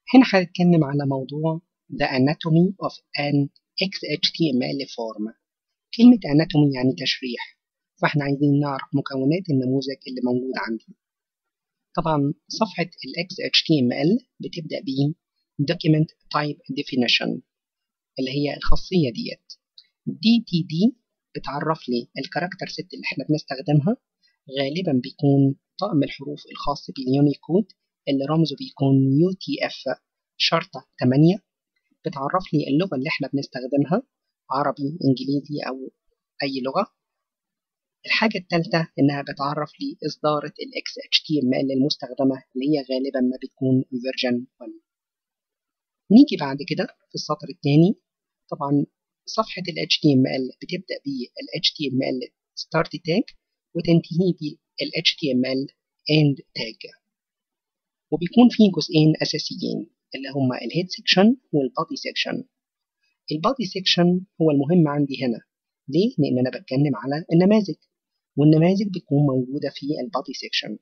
هنا هنتكلم على موضوع The Anatomy of an XHTML Form كلمة anatomy يعني تشريح فاحنا عايزين نعرف مكونات النموذج اللي موجود عندي طبعا صفحة ال XHTML بتبدأ ب Document Type Definition اللي هي الخاصية ديت DTD بتعرف لي الكاركتر ست اللي احنا بنستخدمها غالبا بيكون طقم الحروف الخاص باليونيكود اللي رمزه بيكون UTF شرطة 8 بتعرف لي اللغة اللي احنا بنستخدمها عربي انجليزي او اي لغة الحاجة الثالثة إنها بتعرف لي إصدارة ال XHTML المستخدمة اللي هي غالبا ما بتكون version 1 نيجي بعد كده في السطر الثاني طبعا صفحة ال HTML بتبدأ بال HTML start tag وتنتهي بال HTML end tag وبيكون في جزئين أساسيين اللي هما الهيد سيكشن والبادي سيكشن البادي سيكشن هو المهم عندي هنا ليه؟ لأن أنا بتكلم على النماذج والنماذج بتكون موجودة في البادي سيكشن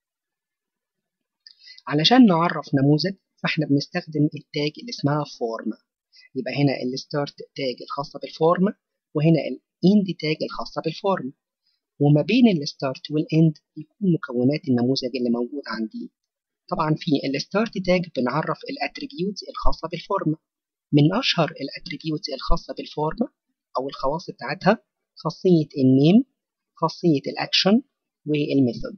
علشان نعرف نموذج فاحنا بنستخدم التاج اللي اسمها فورم يبقى هنا الستارت تاج الخاصة بالفورم وهنا الاند تاج الخاصة بالفورم وما بين الستارت والاند يكون مكونات النموذج اللي موجود عندي طبعا في الستارت تاج بنعرف الاتريبيوتس الخاصة بالفورم من أشهر الاتريبيوتس الخاصة بالفورم أو الخواص بتاعتها خاصية النيم خاصية الأكشن والميثود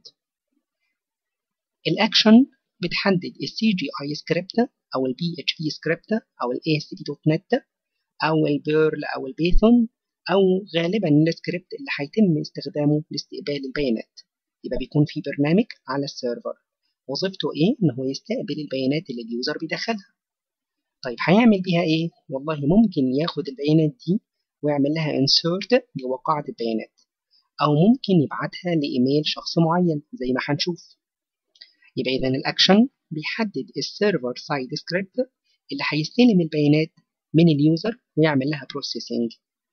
الأكشن بتحدد ال CGI سكريبت أو ال PHP سكريبت أو ال ASP.NET أو البيرل أو البيثون أو غالبا السكريبت اللي هيتم استخدامه لاستقبال البيانات يبقى بيكون في برنامج على السيرفر وظيفته إيه؟ إن هو يستقبل البيانات اللي اليوزر بيدخلها طيب هيعمل بيها إيه؟ والله ممكن ياخد البيانات دي ويعمل لها insert جوه قاعدة البيانات أو ممكن يبعتها لإيميل شخص معين زي ما هنشوف يبقى إذا الأكشن بيحدد السيرفر سايد سكريبت اللي هيستلم البيانات من اليوزر ويعمل لها بروسيسنج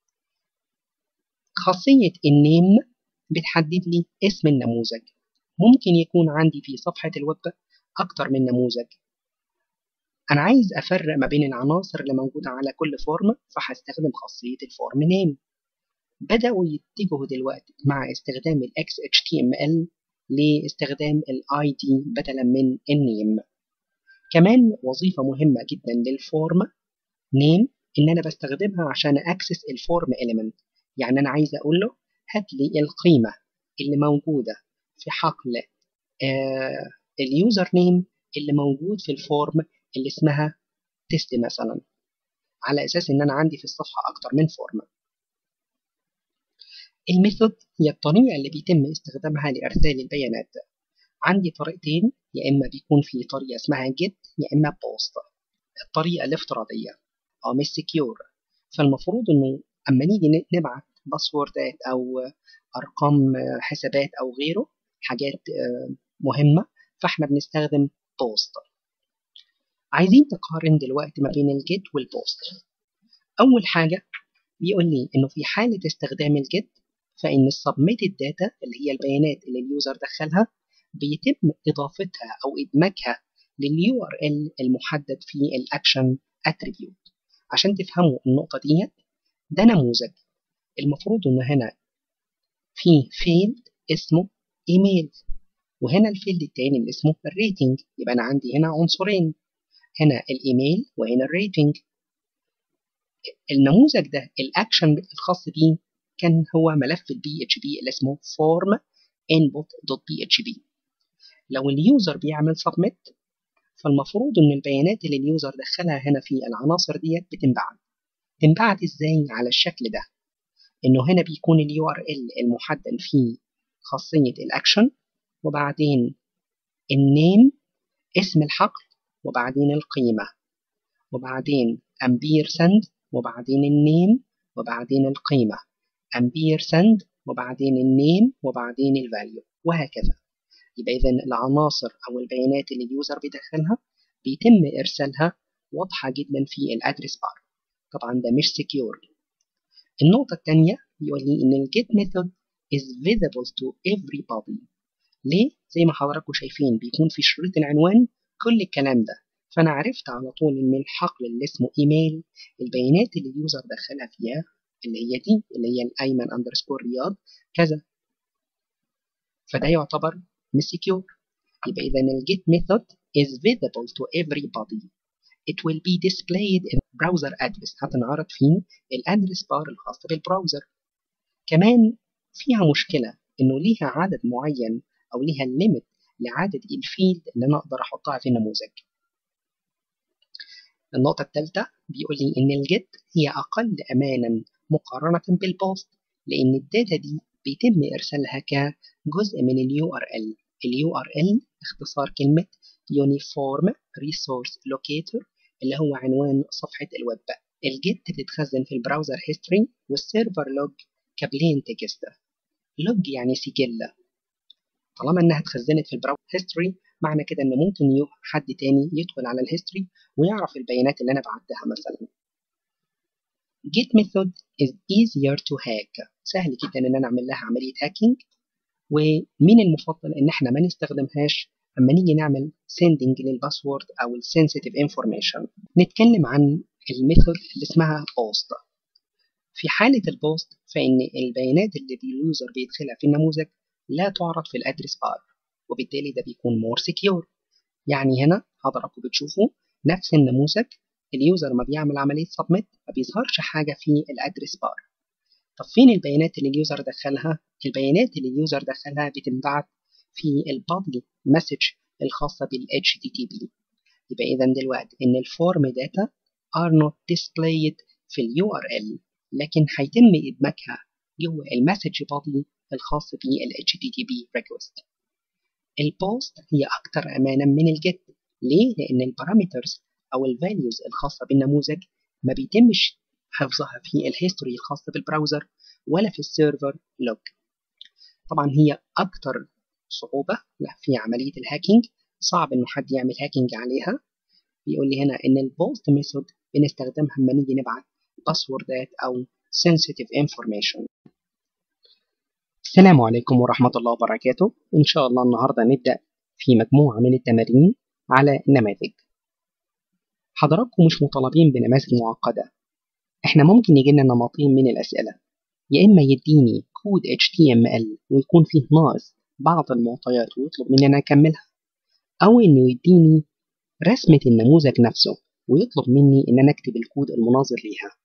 خاصية النيم بتحدد لي اسم النموذج ممكن يكون عندي في صفحة الويب أكتر من نموذج أنا عايز أفرق ما بين العناصر اللي موجودة على كل فورم فهستخدم خاصية الفورم نيم بدأوا يتجهوا دلوقتي مع استخدام ال XHTML لاستخدام ال ID بدلا من النيم كمان وظيفة مهمة جدا للفورم نيم إن أنا بستخدمها عشان أكسس الفورم element يعني أنا عايز أقول له هات لي القيمة اللي موجودة في حقل آه اليوزر نيم اللي موجود في الفورم اللي اسمها تيست مثلا على أساس إن أنا عندي في الصفحة أكتر من فورم الميثود هي الطريقة اللي بيتم استخدامها لإرسال البيانات عندي طريقتين يا إما بيكون في طريقة اسمها get يا إما post الطريقة الافتراضية أو مش secure فالمفروض إنه أما نيجي نبعت باسوردات أو أرقام حسابات أو غيره حاجات مهمة فإحنا بنستخدم post عايزين تقارن دلوقتي ما بين الجيت والبوست أول حاجة بيقول لي إنه في حالة استخدام الجيت فإن السبميتد داتا اللي هي البيانات اللي اليوزر دخلها بيتم إضافتها أو إدماجها لليو ار ال المحدد في الأكشن اتريبيوت عشان تفهموا النقطة ديت ده نموذج المفروض إن هنا في فيلد اسمه ايميل وهنا الفيلد التاني اللي اسمه الريتنج يبقى أنا عندي هنا عنصرين هنا الايميل وهنا الريتنج النموذج ده الاكشن الخاص بيه كان هو ملف البي اتش بي اللي اسمه form input.php لو اليوزر بيعمل submit فالمفروض ان البيانات اللي اليوزر دخلها هنا في العناصر ديت بتنبعت تنبعت ازاي على الشكل ده انه هنا بيكون اليو ار ال المحدد فيه خاصية الاكشن وبعدين النيم اسم الحقل وبعدين القيمة وبعدين امبير سند وبعدين النيم وبعدين القيمة امبير سند وبعدين النيم وبعدين الفاليو وهكذا يبقى إذا العناصر أو البيانات اللي اليوزر بيدخلها بيتم إرسالها واضحة جدا في الأدرس بار طبعا ده مش سكيور النقطة الثانية بيقول لي إن الجيت ميثود is visible to everybody ليه؟ زي ما حضراتكم شايفين بيكون في شريط العنوان كل الكلام ده فأنا عرفت على طول إن الحقل اللي اسمه إيميل البيانات اللي اليوزر دخلها فيها اللي هي دي اللي هي الأيمن أندرسكور رياض كذا فده يعتبر مش secure يبقى إذا الجيت method is visible to everybody it will be displayed in browser address هتنعرض فيه الادرس بار الخاص بالبراوزر كمان فيها مشكلة إنه ليها عدد معين أو ليها ليميت لعدد الفيلد اللي أنا أقدر أحطها في النموذج النقطة الثالثة بيقول لي إن الجيت هي أقل أمانا مقارنة بالبوست لأن الداتا دي بيتم إرسالها كجزء من اليو ار ال اليو ار ال اختصار كلمة Uniform Resource Locator اللي هو عنوان صفحة الويب الجيت بتتخزن في البراوزر هيستوري والسيرفر لوج كبلين تكست لوج يعني سجل طالما انها اتخزنت في البراوزر هيستوري معنى كده ان ممكن حد تاني يدخل على الهيستوري ويعرف البيانات اللي انا بعتها مثلا Git method is easier to hack سهل جدا ان انا اعمل لها عمليه هاكينج ومن المفضل ان احنا ما نستخدمهاش اما نيجي نعمل sending للباسورد او السنسيتيف انفورميشن نتكلم عن الميثود اللي اسمها بوست في حالة البوست فإن البيانات اللي اليوزر بيدخلها في النموذج لا تعرض في الأدرس بار وبالتالي ده بيكون مور سكيور يعني هنا حضراتكم بتشوفوا نفس النموذج اليوزر ما بيعمل عملية سبميت ما بيظهرش حاجة في الأدرس بار طب فين البيانات اللي اليوزر دخلها؟ البيانات اللي اليوزر دخلها بتنبعت في البادي مسج الخاصة بال HTTP يبقى إذا دلوقتي إن الفورم داتا are not displayed في اليو ار ال لكن هيتم إدماجها جوه المسج بادي الخاص بال HTTP request البوست هي أكثر أمانا من الجيت ليه؟ لأن البارامترز أو الفاليوز الخاصة بالنموذج ما بيتمش حفظها في الهيستوري الخاصة بالبراوزر ولا في السيرفر لوج طبعا هي أكثر صعوبة في عملية الهاكينج صعب إنه حد يعمل هاكينج عليها بيقول لي هنا إن البوست ميثود بنستخدمها لما نيجي نبعت باسوردات أو sensitive information السلام عليكم ورحمة الله وبركاته إن شاء الله النهاردة نبدأ في مجموعة من التمارين على النماذج حضراتكم مش مطالبين بنماذج معقدة احنا ممكن يجينا نمطين من الأسئلة يا إما يديني كود HTML ويكون فيه ناقص بعض المعطيات ويطلب مني أنا أكملها أو إنه يديني رسمة النموذج نفسه ويطلب مني إن أنا أكتب الكود المناظر ليها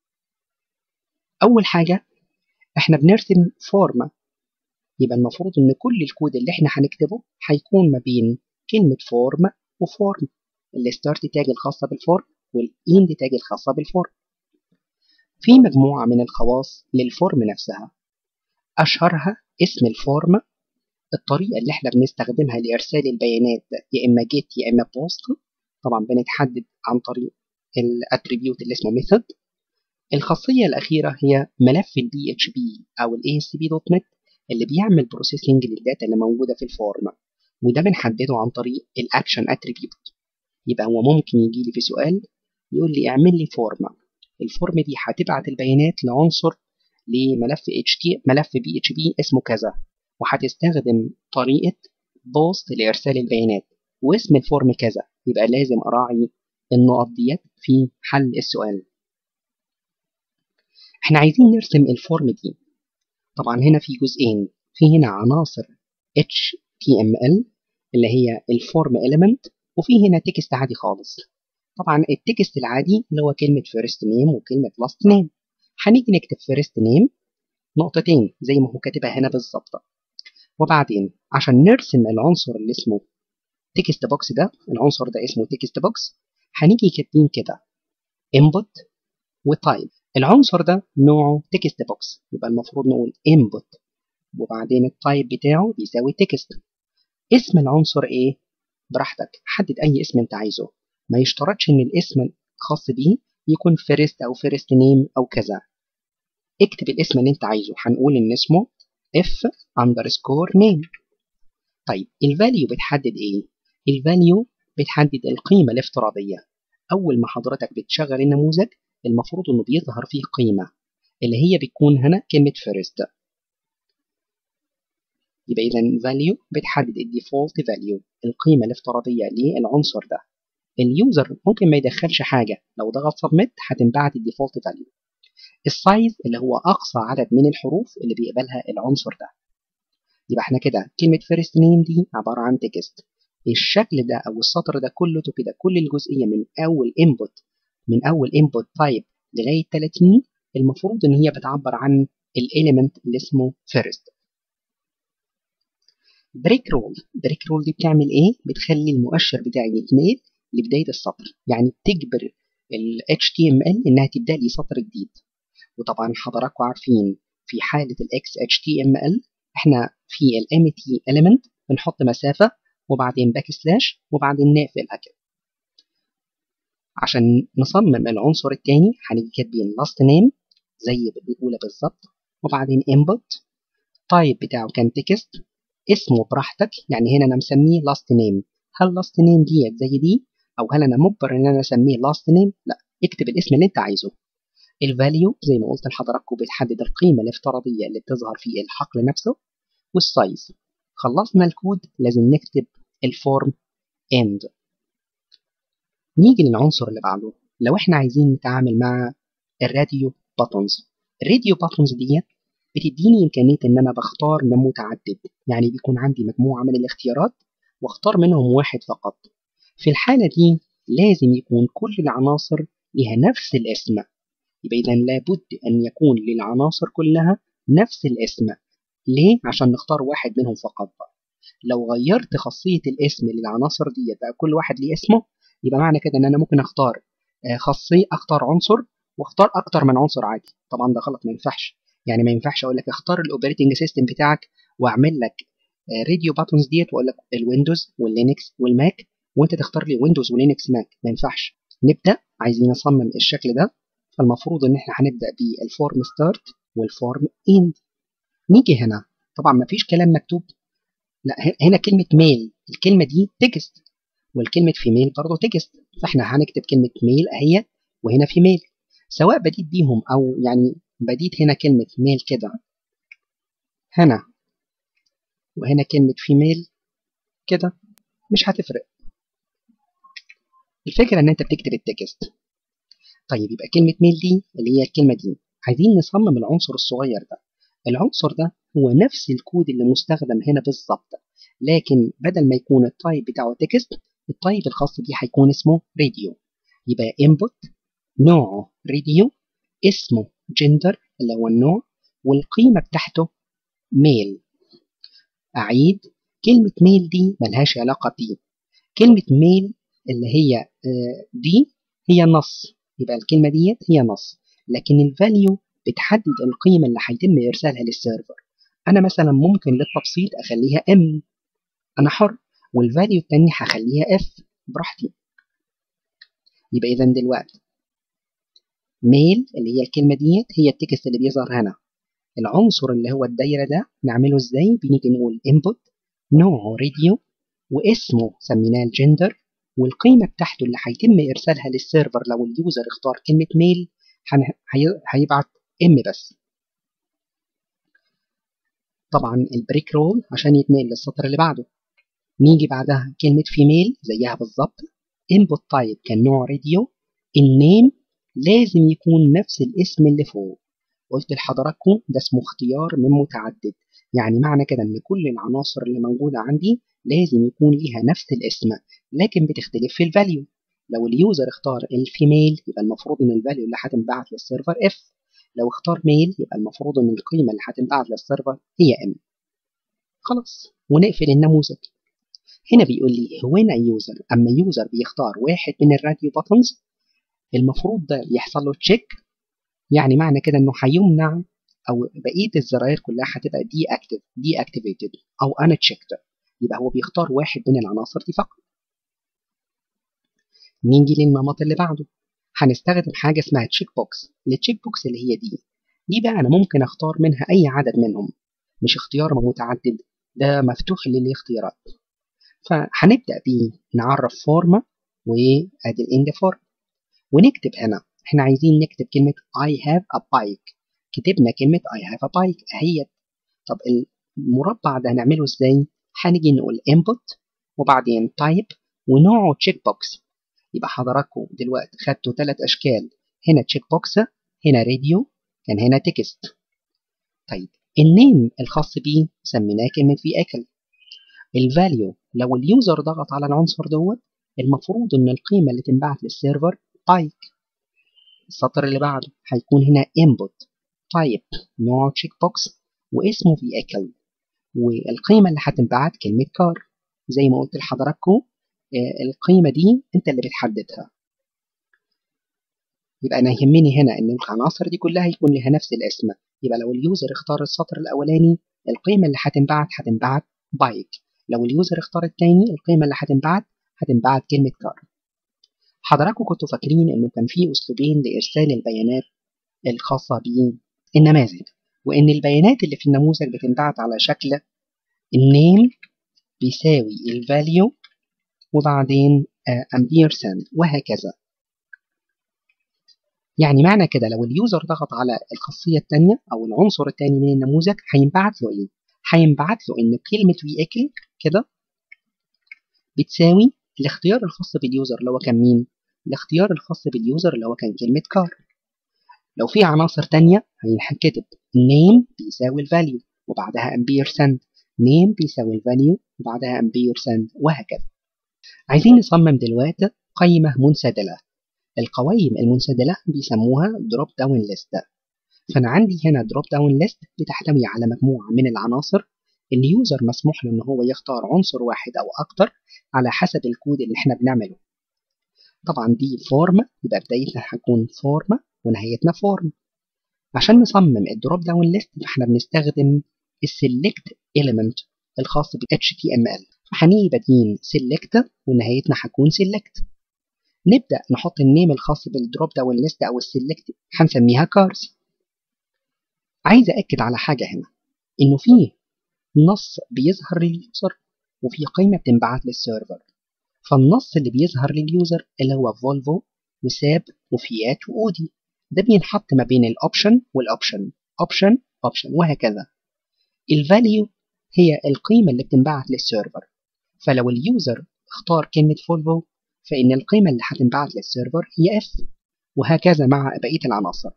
أول حاجة إحنا بنرسم فورمة يبقى المفروض إن كل الكود اللي إحنا هنكتبه هيكون ما بين كلمة فورم وفورم الستارت تاج الخاصة بالفورم والإند تاج الخاصة بالفورم في مجموعة من الخواص للفورم نفسها أشهرها اسم الفورم الطريقة اللي احنا بنستخدمها لإرسال البيانات يا إما جيت يا إما بوست طبعا بنتحدد عن طريق الاتريبيوت اللي اسمه ميثود الخاصية الأخيرة هي ملف ال PHP أو ال ASP.NET اللي بيعمل بروسيسنج للداتا اللي موجودة في الفورم وده بنحدده عن طريق الأكشن اتريبيوت يبقى هو ممكن يجي لي في سؤال يقول لي اعمل لي فورم الفورم دي هتبعت البيانات لعنصر لملف HT ملف PHP اسمه كذا وهتستخدم طريقة بوست لإرسال البيانات واسم الفورم كذا يبقى لازم أراعي النقط ديت في حل السؤال احنا عايزين نرسم الفورم دي طبعا هنا في جزئين في هنا عناصر HTML اللي هي الفورم element وفي هنا تكست عادي خالص طبعا التكست العادي اللي هو كلمة first name وكلمة last name هنيجي نكتب first name نقطتين زي ما هو كاتبها هنا بالظبط وبعدين عشان نرسم العنصر اللي اسمه تكست بوكس ده العنصر ده اسمه تكست بوكس هنيجي كاتبين كده input وتايب العنصر ده نوعه تكست بوكس يبقى المفروض نقول input وبعدين التايب بتاعه بيساوي تكست اسم العنصر ايه براحتك حدد اي اسم انت عايزه ما يشترطش ان الاسم الخاص بيه يكون فيرست او فيرست نيم او كذا اكتب الاسم اللي انت عايزه هنقول ان اسمه f underscore name طيب الفاليو بتحدد ايه الفاليو بتحدد القيمه الافتراضيه اول ما حضرتك بتشغل النموذج المفروض انه بيظهر فيه قيمه اللي هي بتكون هنا كلمه first يبقى اذا value بتحدد الديفولت value القيمه الافتراضيه للعنصر ده اليوزر ممكن ما يدخلش حاجة لو ضغط سبميت هتنبعت الديفولت فاليو السايز اللي هو أقصى عدد من الحروف اللي بيقبلها العنصر ده يبقى احنا كده كلمة فيرست نيم دي عبارة عن تكست الشكل ده أو السطر ده كله كده كل الجزئية من أول input من أول input type لغاية 30 المفروض إن هي بتعبر عن الإيليمنت اللي اسمه first بريك رول بريك رول دي بتعمل ايه بتخلي المؤشر بتاعي يتنقل لبدايه السطر يعني بتجبر ال HTML انها تبدا لي سطر جديد وطبعا حضراتكم عارفين في حاله ال XHTML احنا في ال MT element بنحط مسافه وبعدين باك سلاش وبعدين نقفلها كده عشان نصمم العنصر الثاني هنيجي كاتبين last name زي الاولى بالظبط وبعدين input type بتاعه كان تكست اسمه براحتك يعني هنا انا مسميه last name هل last name ديت زي دي او هل انا مجبر ان انا اسميه last name لا اكتب الاسم اللي انت عايزه الفاليو زي ما قلت لحضراتكم بتحدد القيمه الافتراضيه اللي بتظهر في الحقل نفسه والسايز خلصنا الكود لازم نكتب الفورم end نيجي للعنصر اللي بعده لو احنا عايزين نتعامل مع الراديو باتونز الراديو باتونز ديت بتديني إمكانية إن أنا بختار من متعدد يعني بيكون عندي مجموعة من الاختيارات واختار منهم واحد فقط في الحالة دي لازم يكون كل العناصر لها نفس الاسم يبقى إذا لابد أن يكون للعناصر كلها نفس الاسم ليه؟ عشان نختار واحد منهم فقط لو غيرت خاصية الاسم للعناصر دي بقى كل واحد ليه اسمه يبقى معنى كده إن أنا ممكن أختار خاصية أختار عنصر واختار أكتر من عنصر عادي طبعا ده غلط ما ينفعش يعني ما ينفعش اقول لك اختار الاوبريتنج سيستم بتاعك واعمل لك راديو باتونز ديت واقول لك الويندوز واللينكس والماك وانت تختار لي ويندوز ولينكس ماك ما ينفعش نبدا عايزين نصمم الشكل ده فالمفروض ان احنا هنبدا بالفورم ستارت والفورم اند نيجي هنا طبعا ما فيش كلام مكتوب لا هنا كلمه ميل الكلمه دي تكست والكلمه فيميل برضه تكست فاحنا هنكتب كلمه ميل اهي وهنا فيميل سواء بديت بيهم او يعني بديت هنا كلمة ميل كده هنا وهنا كلمة فيميل كده مش هتفرق الفكرة ان انت بتكتب التكست طيب يبقى كلمة ميل دي اللي هي الكلمة دي عايزين نصمم العنصر الصغير ده العنصر ده هو نفس الكود اللي مستخدم هنا بالظبط لكن بدل ما يكون التايب بتاعه تكست التايب الخاص بيه هيكون اسمه راديو يبقى input نوعه راديو اسمه جندر اللي هو النوع والقيمة بتاعته ميل أعيد كلمة ميل دي ملهاش علاقة بيه كلمة ميل اللي هي دي هي نص يبقى الكلمة ديت هي نص لكن الفاليو بتحدد القيمة اللي هيتم إرسالها للسيرفر أنا مثلا ممكن للتبسيط أخليها ام أنا حر والفاليو التانية هخليها اف براحتي يبقى إذا دلوقتي ميل اللي هي الكلمة ديت هي التكست اللي بيظهر هنا العنصر اللي هو الدايرة ده نعمله ازاي بنيجي نقول input نوعه راديو واسمه سميناه الجندر والقيمة بتاعته اللي هيتم إرسالها للسيرفر لو اليوزر اختار كلمة ميل هيبعت ام بس طبعا البريك رول عشان يتنقل للسطر اللي بعده نيجي بعدها كلمة فيميل زيها بالظبط input type كان نوع راديو النيم لازم يكون نفس الاسم اللي فوق قلت لحضراتكم ده اسمه اختيار من متعدد يعني معنى كده ان كل العناصر اللي موجودة عندي لازم يكون ليها نفس الاسم لكن بتختلف في الفاليو لو اليوزر اختار الفيميل يبقى المفروض ان الفاليو اللي هتنبعت للسيرفر اف لو اختار ميل يبقى المفروض ان القيمة اللي هتنبعت للسيرفر هي ام خلاص ونقفل النموذج هنا بيقول لي هنا يوزر اما يوزر بيختار واحد من الراديو باتنز المفروض ده يحصل له تشيك يعني معنى كده انه هيمنع او بقيه الزراير كلها هتبقى دي اكتف دي اكتيفيتد او انا تشيكت يبقى هو بيختار واحد من العناصر دي فقط نيجي للنمط اللي بعده هنستخدم حاجه اسمها تشيك بوكس التشيك بوكس اللي هي دي دي بقى انا ممكن اختار منها اي عدد منهم مش اختيار متعدد ده مفتوح للاختيارات فهنبدا بيه نعرف فورمه وادي الاند فورم ونكتب هنا احنا عايزين نكتب كلمة I have a bike كتبنا كلمة I have a bike اهي طب المربع ده هنعمله ازاي؟ هنيجي نقول input وبعدين type ونوعه check box يبقى حضراتكم دلوقتي خدتوا ثلاث اشكال هنا تشيك بوكس هنا راديو كان هنا تكست طيب النيم الخاص بيه سميناه كلمة في اكل الفاليو لو اليوزر ضغط على العنصر دوت المفروض ان القيمة اللي تنبعت للسيرفر بايك السطر اللي بعده هيكون هنا input type نوع تشيك بوكس واسمه في اكل والقيمة اللي هتنبعت كلمة كار زي ما قلت لحضراتكم القيمة دي انت اللي بتحددها يبقى انا يهمني هنا ان العناصر دي كلها يكون لها نفس الاسم يبقى لو اليوزر اختار السطر الاولاني القيمة اللي هتنبعت هتنبعت بايك لو اليوزر اختار التاني القيمة اللي هتنبعت هتنبعت كلمة كار حضراتكم كنتوا فاكرين انه كان في اسلوبين لارسال البيانات الخاصة بالنماذج وان البيانات اللي في النموذج بتنبعت على شكل النيم بيساوي الفاليو وبعدين امبير سند وهكذا يعني معنى كده لو اليوزر ضغط على الخاصية الثانية أو العنصر الثاني من النموذج هينبعت له إيه؟ هينبعت له إن كلمة vehicle كده بتساوي الاختيار الخاص باليوزر اللي هو كان مين؟ الاختيار الخاص باليوزر اللي هو كان كلمة كار لو في عناصر تانية هينكتب name بيساوي الفاليو وبعدها امبير سند name بيساوي الفاليو وبعدها امبير سند وهكذا عايزين نصمم دلوقتي قائمة منسدلة القوائم المنسدلة بيسموها دروب داون ليست فأنا عندي هنا دروب داون ليست بتحتوي على مجموعة من العناصر اليوزر مسموح له إن هو يختار عنصر واحد أو أكتر على حسب الكود اللي إحنا بنعمله طبعا دي فورم يبقى بدايتنا هتكون فورم ونهايتنا فورم عشان نصمم الدروب داون ليست فاحنا بنستخدم السلكت element الخاص ب HTML فهنيجي بادئين select ونهايتنا هتكون select نبدأ نحط النيم الخاص بالدروب داون ليست أو السلكت هنسميها كارز عايز أأكد على حاجة هنا إنه فيه نص بيظهر لليوزر وفي قيمة بتنبعت للسيرفر فالنص اللي بيظهر لليوزر اللي هو فولفو وساب وفيات وأودي ده بينحط ما بين الأوبشن والأوبشن أوبشن أوبشن وهكذا الفاليو هي القيمة اللي بتنبعت للسيرفر فلو اليوزر اختار كلمة فولفو فإن القيمة اللي هتنبعت للسيرفر هي F وهكذا مع بقية العناصر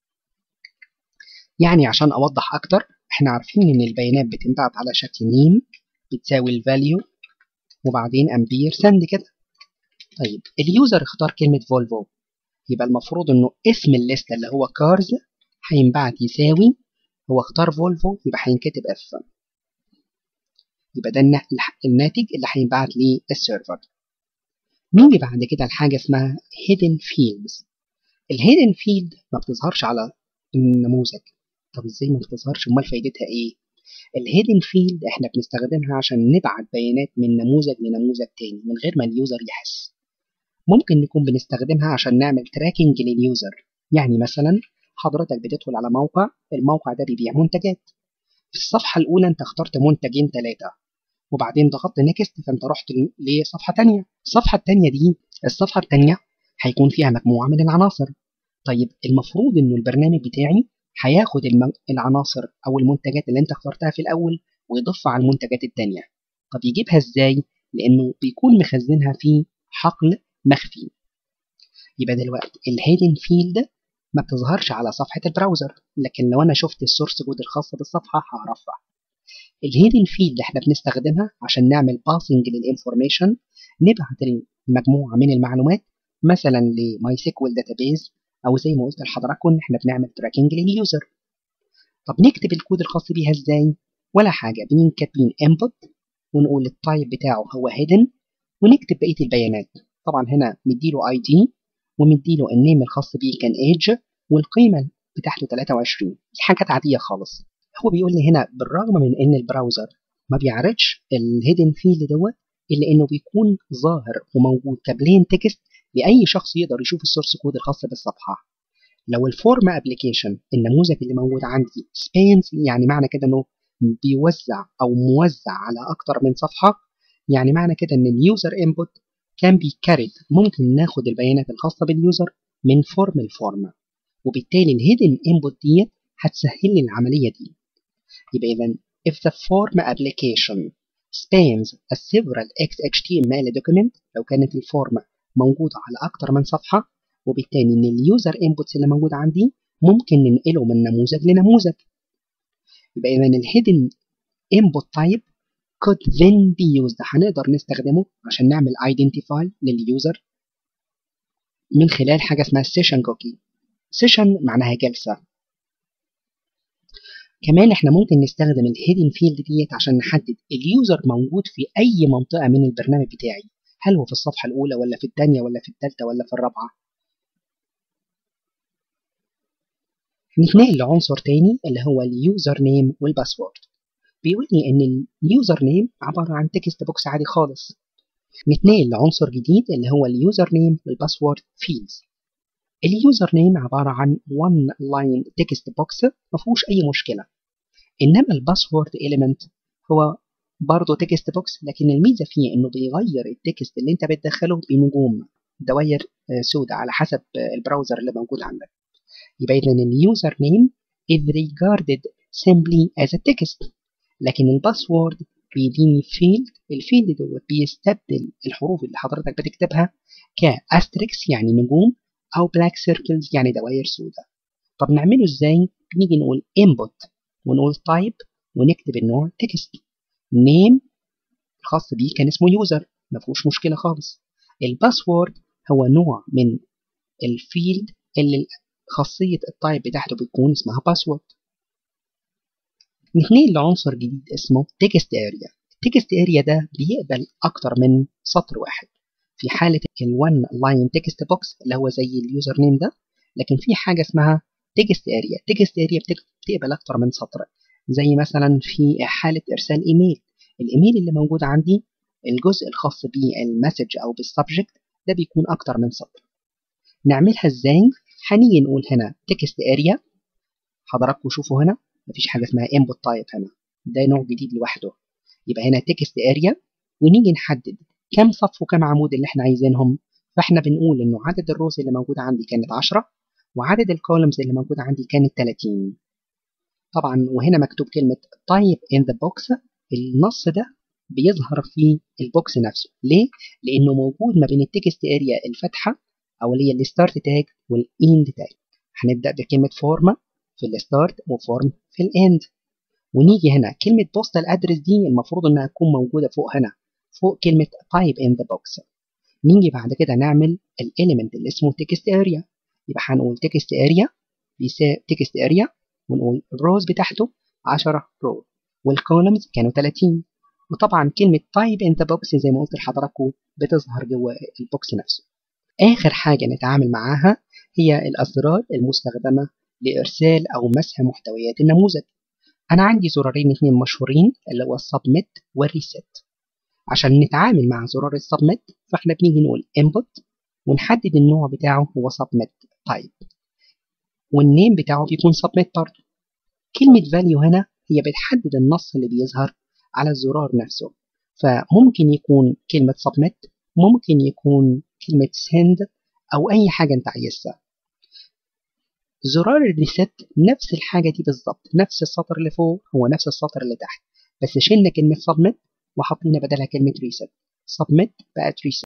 يعني عشان أوضح أكتر احنا عارفين إن البيانات بتنبعت على شكل نيم بتساوي الفاليو وبعدين أمبير سند كده طيب اليوزر اختار كلمة فولفو يبقى المفروض إنه اسم الليستة اللي هو كارز هينبعت يساوي هو اختار فولفو يبقى هينكتب F يبقى ده الناتج اللي هينبعت للسيرفر نيجي بعد كده لحاجة اسمها hidden fields الهيدن فيلد ما بتظهرش على النموذج طب ازاي ما بتظهرش امال فايدتها ايه الهيدن فيلد احنا بنستخدمها عشان نبعت بيانات من نموذج لنموذج تاني من غير ما اليوزر يحس ممكن نكون بنستخدمها عشان نعمل تراكنج لليوزر يعني مثلا حضرتك بتدخل على موقع الموقع ده بيبيع منتجات في الصفحة الأولى أنت اخترت منتجين ثلاثة وبعدين ضغطت نيكست فأنت رحت لصفحة تانية الصفحة التانية دي الصفحة التانية هيكون فيها مجموعة من العناصر طيب المفروض إنه البرنامج بتاعي هياخد العناصر أو المنتجات اللي أنت اخترتها في الأول ويضيفها على المنتجات التانية طب يجيبها إزاي؟ لأنه بيكون مخزنها في حقل مخفي يبقى دلوقتي الهيدن فيلد ما بتظهرش على صفحة البراوزر لكن لو أنا شفت السورس كود الخاصة بالصفحة هعرفها الهيدن فيلد احنا بنستخدمها عشان نعمل باسنج للانفورميشن نبعت المجموعة من المعلومات مثلا لماي سيكوال داتابيز او زي ما قلت لحضراتكم احنا بنعمل تراكنج لليوزر طب نكتب الكود الخاص بيها ازاي ولا حاجة بنين كاتبين input ونقول التايب بتاعه هو hidden ونكتب بقية البيانات طبعا هنا مديله اي دي ومديله النيم الخاص بيه كان age والقيمة بتاعته 23 دي حاجات عادية خالص هو بيقول لي هنا بالرغم من ان البراوزر ما بيعرضش الهيدن فيلد دوت الا انه بيكون ظاهر وموجود كبلين تكست لاي شخص يقدر يشوف السورس كود الخاص بالصفحه لو الفورم ابلكيشن النموذج اللي موجود عندي سبانز يعني معنى كده انه بيوزع او موزع على اكتر من صفحه يعني معنى كده ان اليوزر انبوت كان بيكرد ممكن ناخد البيانات الخاصه باليوزر من فورم لفورم وبالتالي الهيدن انبوت دي هتسهل لي العمليه دي يبقى اذا if the form application spans a several XHTML document لو كانت الفورم موجودة على أكتر من صفحة وبالتالي إن اليوزر انبوتس اللي موجود عندي ممكن ننقله من نموذج لنموذج يبقى إذا الهيدن input type could then be used هنقدر نستخدمه عشان نعمل identify لليوزر من خلال حاجة اسمها session cookie session معناها جلسة كمان احنا ممكن نستخدم الهيدن فيلد ديت عشان نحدد اليوزر موجود في اي منطقة من البرنامج بتاعي هل هو في الصفحة الأولى ولا في الثانية ولا في الثالثة ولا في الرابعة نتنقل لعنصر تاني اللي هو اليوزر نيم والباسورد بيقول لي ان اليوزر نيم عبارة عن تكست بوكس عادي خالص نتنقل لعنصر جديد اللي هو اليوزر نيم والباسورد فيلدز اليوزر نيم عبارة عن one line text box ما فيهوش أي مشكلة إنما الباسورد element هو برضه تكست بوكس لكن الميزة فيه إنه بيغير التكست اللي أنت بتدخله بنجوم دواير سوداء على حسب البراوزر اللي موجود عندك يبقى إذا اليوزر نيم is regarded simply as a text لكن الباسورد بيديني فيلد الفيلد دوت بيستبدل الحروف اللي حضرتك بتكتبها كاستريكس يعني نجوم او بلاك سيركلز يعني دوائر سوداء طب نعمله ازاي نيجي نقول input ونقول type ونكتب النوع تكست name الخاص بيه كان اسمه يوزر ما فيهوش مشكله خالص الباسورد هو نوع من الفيلد اللي خاصيه التايب بتاعته بتكون اسمها باسورد نتنقل لعنصر جديد اسمه تكست اريا التكست اريا ده بيقبل اكتر من سطر واحد في حالة الون لاين تكست بوكس اللي هو زي اليوزر نيم ده لكن في حاجة اسمها تكست اريا تكست اريا بتقبل اكتر من سطر زي مثلا في حالة ارسال ايميل الايميل اللي موجود عندي الجزء الخاص بالمسج او بالسبجكت ده بيكون اكتر من سطر نعملها ازاي هنيجي نقول هنا تكست اريا حضراتكم شوفوا هنا مفيش حاجه اسمها input type هنا ده نوع جديد لوحده يبقى هنا تكست اريا ونيجي نحدد كم صف وكم عمود اللي احنا عايزينهم فاحنا بنقول انه عدد الروز اللي موجوده عندي كانت 10 وعدد الكولمز اللي موجوده عندي كانت 30 طبعا وهنا مكتوب كلمه type in the box النص ده بيظهر في البوكس نفسه ليه لانه موجود ما بين التكست اريا الفاتحه او اللي هي الستارت تاج والاند تاج هنبدا بكلمه فورما في الستارت وفورم في الاند ونيجي هنا كلمة بوستال ادرس دي المفروض انها تكون موجودة فوق هنا فوق كلمة type in the box نيجي بعد كده نعمل الاليمنت اللي اسمه text area يبقى هنقول text area بيساوي text area ونقول الروز بتاعته 10 رو والكولمز كانوا 30 وطبعا كلمة type in the box زي ما قلت لحضراتكم بتظهر جوه البوكس نفسه آخر حاجة نتعامل معاها هي الأزرار المستخدمة لإرسال أو مسح محتويات النموذج أنا عندي زرارين اتنين مشهورين اللي هو السبميت والريست عشان نتعامل مع زرار السبميت فاحنا بنيجي نقول input ونحدد النوع بتاعه هو submit type والنيم بتاعه بيكون submit برضه كلمة value هنا هي بتحدد النص اللي بيظهر على الزرار نفسه فممكن يكون كلمة submit ممكن يكون كلمة send أو أي حاجة أنت عايزها زرار الريست نفس الحاجة دي بالظبط نفس السطر اللي فوق هو نفس السطر اللي تحت بس شلنا كلمة submit وحطينا بدلها كلمة reset submit بقت reset